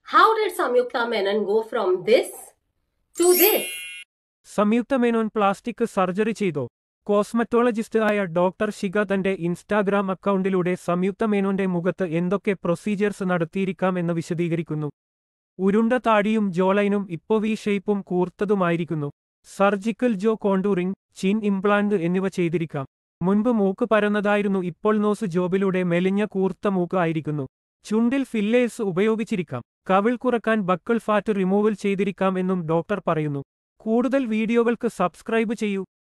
How did Samyukta Menon go from this to this? Samyuktha Menon plastic surgery ചെയ്തോ cosmetologist ആയ doctor Shikha തന്റെ Instagram അക്കൗണ്ടിലൂടെ സംയുക്ത മേനോന്റെ മുഖത്ത് എന്തൊക്കെ പ്രൊസീജിയേഴ്സ് നടത്തിയിരിക്കാം എന്ന് വിശദീകരിക്കുന്നു ഉരുണ്ട താടിയും ജോലൈനും ഇപ്പോ വി ഷേപ്പും കൂർത്തതുമായിരിക്കുന്നു surgical jaw contouring chin implant എന്നിവ ചെയ്തിരിക്കാം മുൻപ് മൂക്ക് പരന്നതായിരുന്നു ഇപ്പോൾ നോസ് ജോബിലൂടെ മെലിഞ്ഞ കൂർത്ത മൂക്ക് ആയിരിക്കുന്നു ചുണ്ടിൽ ഫില്ലേഴ്സ് ഉപയോഗിച്ചിരിക്കാം കവിൾ കുറക്കാൻ ബക്കിൾ ഫാറ്റ് റിമൂവൽ ചെയ്തിരിക്കാം എന്നും ഡോക്ടർ പറയുന്നു കൂടുതൽ വീഡിയോകൾക്ക് സബ്സ്ക്രൈബ് ചെയ്യൂ